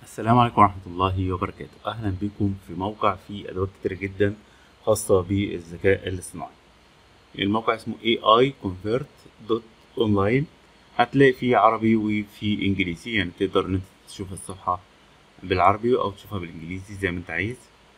السلام عليكم ورحمة الله وبركاته أهلا بكم في موقع فيه أدوات كتير جدا خاصة بالذكاء الاصطناعي الموقع اسمه aiconvert.online هتلاقي فيه عربي وفيه إنجليزي يعني تقدر إن أنت تشوف الصفحة بالعربي أو تشوفها بالإنجليزي زي ما أنت عايز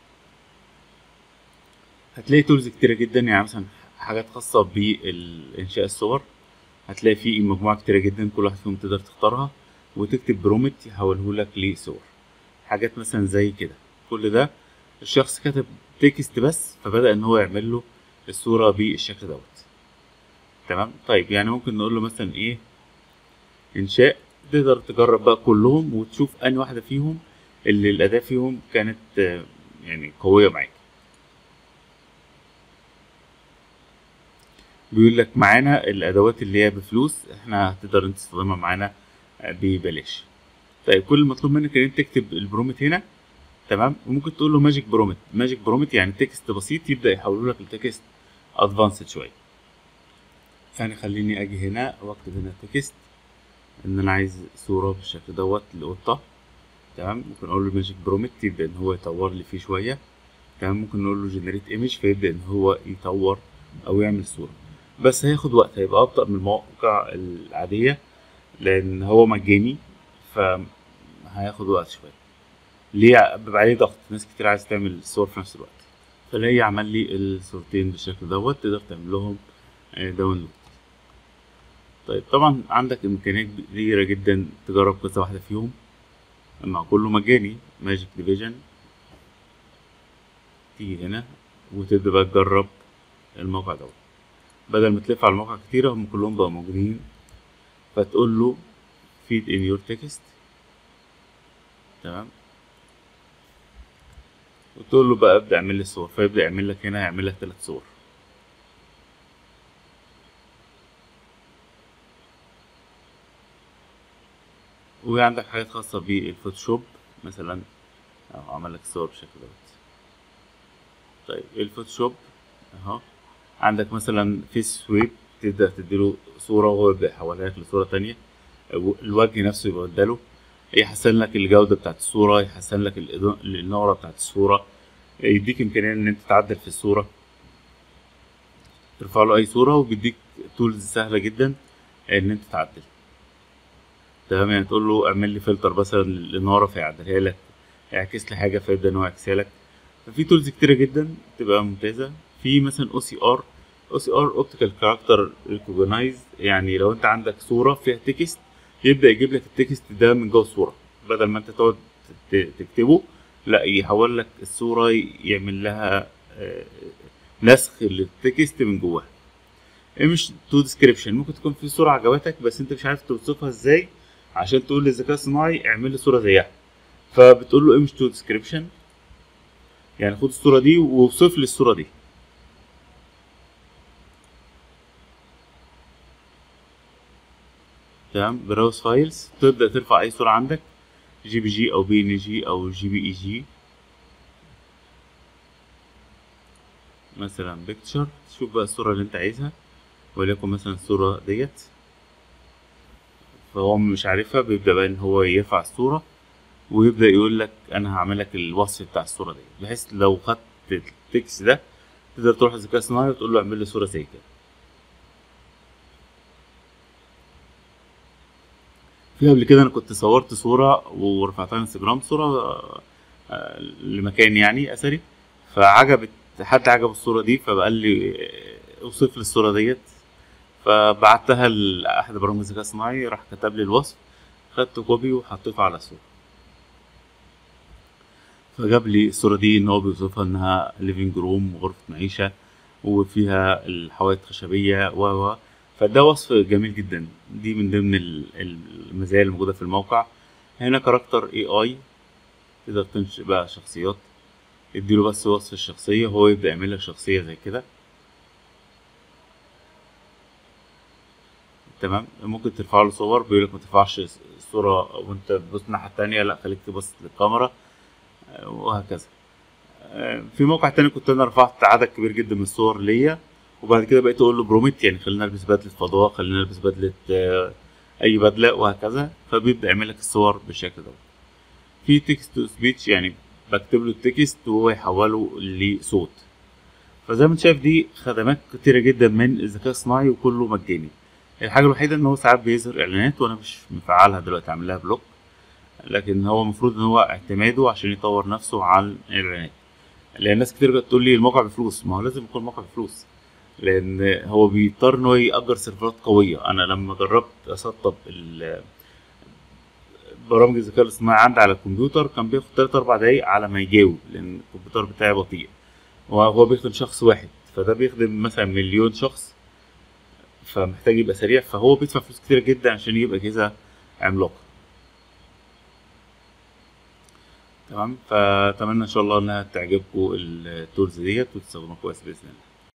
هتلاقي تولز كتيرة جدا يعني مثلا حاجات خاصة بإنشاء الصور هتلاقي فيه مجموعة كتيرة جدا كل واحد فيهم تقدر تختارها وتكتب برومت يحوله لك لصور حاجات مثلا زي كده كل ده الشخص كتب تكست بس فبدأ ان هو يعمل له الصورة بالشكل دوت تمام طيب يعني ممكن نقول له مثلا ايه انشاء تقدر تجرب بقى كلهم وتشوف انهي واحدة فيهم اللي الاداة فيهم كانت آه، يعني قوية معاك بيقول لك معانا الادوات اللي هي بفلوس احنا هتقدر انت تستخدمها معانا ببلاش طيب كل المطلوب منك ان انت تكتب البرومت هنا تمام وممكن تقول له ماجيك برومت ماجيك برومت يعني تكست بسيط يبدا يحوله لك لتكست ادفانسد شويه يعني خليني اجي هنا واكتب هنا تكست ان انا عايز صوره بالشكل دوت لقطه تمام ممكن اقول له ماجيك برومت يبدا ان هو يطور لي فيه شويه تمام ممكن نقول له جنريت ايمج فيبدا ان هو يطور او يعمل صوره بس هياخد وقت هيبقى ابطا من المواقع العاديه لان هو مجاني فهياخد وقت شويه ليه بيبقى عليه ضغط ناس كتير عايز تعمل صور في نفس الوقت فلاقي عمل لي الصورتين بالشكل دوت تقدر تعمل لهم آه، داونلود طيب طبعا عندك امكانيات كبيره جدا تجرب قصه واحده فيهم مع كله مجاني ماجيك ديفيجن تيجي هنا وتبدا بقى تجرب الموقع دوت بدل ما تلف على المواقع كتيرة هم كلهم بقوا موجودين فتقول له feed in your text تمام وتقول له بقى ابدا اعمل لي صور فيبدا يعمل لك هنا هيعمل لك ثلاث صور وعندك حاجات خاصة بالفوتوشوب مثلا اهو عمل لك صور بالشكل دوت طيب الفوتوشوب اهو عندك مثلا فيس سويب تبدأ تديله صورة وهو يبدأ يحولها لك لصورة تانية الوجه نفسه يبقى بداله يحسن لك الجودة بتاعت الصورة يحسن لك الإضاءة- النورة بتاعت الصورة يديك إمكانية إن أنت تعدل في الصورة ترفع له أي صورة وبيديك تولز سهلة جدا إن أنت تعدل تمام يعني تقول له اعمل لي فلتر مثلا للنورة فيعدلها لك اعكس لي حاجة فيبدأ إن هو يعكسها لك ففي تولز كتيرة جدا تبقى ممتازة في مثلا او سي ار او سي ار اوبتيكال كاركتر ريكوجنايز يعني لو انت عندك صورة فيها تكست يبدأ يجيب لك التكست ده من جوه الصورة بدل ما انت تقعد ت- تكتبه لا يحول لك الصورة يعمل لها آه، نسخ للتكست من جواها مش تو ديسكريبشن ممكن تكون في صورة عجبتك بس انت مش عارف توصفها ازاي عشان تقول للذكاء الصناعي اعمل لي صورة زيها فبتقول له image to description يعني خد الصورة دي ووصف لي الصورة دي تمام براوز فايلز تبدأ ترفع أي صورة عندك جي بي جي أو بي إن جي أو جي بي إي جي مثلا بيكتشر تشوف بقى الصورة اللي أنت عايزها وليكن مثلا الصورة ديت فهو مش عارفها بيبدأ بقى إن هو يرفع الصورة ويبدأ يقول لك أنا هعمل لك الوصف بتاع الصورة دي بحيث لو خدت التكست ده تقدر تروح للذكاء الصناعي وتقول له اعمل لي صورة زي كده في قبل كده انا كنت صورت صورة ورفعتها على انستجرام صورة آه، لمكان يعني اثري فعجبت حد عجب الصورة دي فقال لي آه، اوصف لي الصورة ديت فبعتها لأحد برامج الذكاء الصناعي راح كتب لي الوصف خدت كوبي وحطيته على الصورة فجاب لي الصورة دي إن هو بيوصفها إنها ليفينج روم غرفة معيشة وفيها الحوائط خشبية و و فده وصف جميل جدا دي من ضمن ال- المزايا الموجودة في الموقع هنا كاركتر اي اي تقدر تنشئ بقى شخصيات اديله بس وصف الشخصية هو يبدأ يعمل لك شخصية زي كده تمام ممكن ترفع له صور بيقول لك ما ترفعش الصورة وانت بتبص الناحية التانية لا خليك تبص للكاميرا آه، وهكذا آه، في موقع تاني كنت انا رفعت عدد كبير جدا من الصور ليا وبعد كده بقيت اقول له بروميت يعني خلينا نلبس بدلة فضاء خلينا نلبس بدلة آه، اي بدلة وهكذا فبيبدأ يعمل لك الصور بالشكل ده في تكست تو سبيتش يعني بكتب له التكست وهو يحوله لصوت فزي ما انت شايف دي خدمات كتيرة جدا من الذكاء الصناعي وكله مجاني الحاجة الوحيدة ان هو ساعات بيظهر اعلانات وانا مش مفعلها دلوقتي عامل لها بلوك لكن هو المفروض ان هو اعتماده عشان يطور نفسه على الاعلانات لان ناس كتير بقت تقول لي الموقع بفلوس ما هو لازم يكون موقع بفلوس لان هو بيضطر ان هو يأجر سيرفرات قوية انا لما جربت اسطب ال- برامج الذكاء الاصطناعي عندي على الكمبيوتر كان بياخد 3 4 دقايق على ما يجاوب لان الكمبيوتر بتاعي بطيء وهو بيخدم شخص واحد فده بيخدم مثلا مليون شخص فمحتاج يبقى سريع فهو بيدفع فلوس كتير جدا عشان يبقى أجهزة عملاقة تمام فأتمنى إن شاء الله إنها تعجبكم التولز ديت وتستخدموها كويس بإذن الله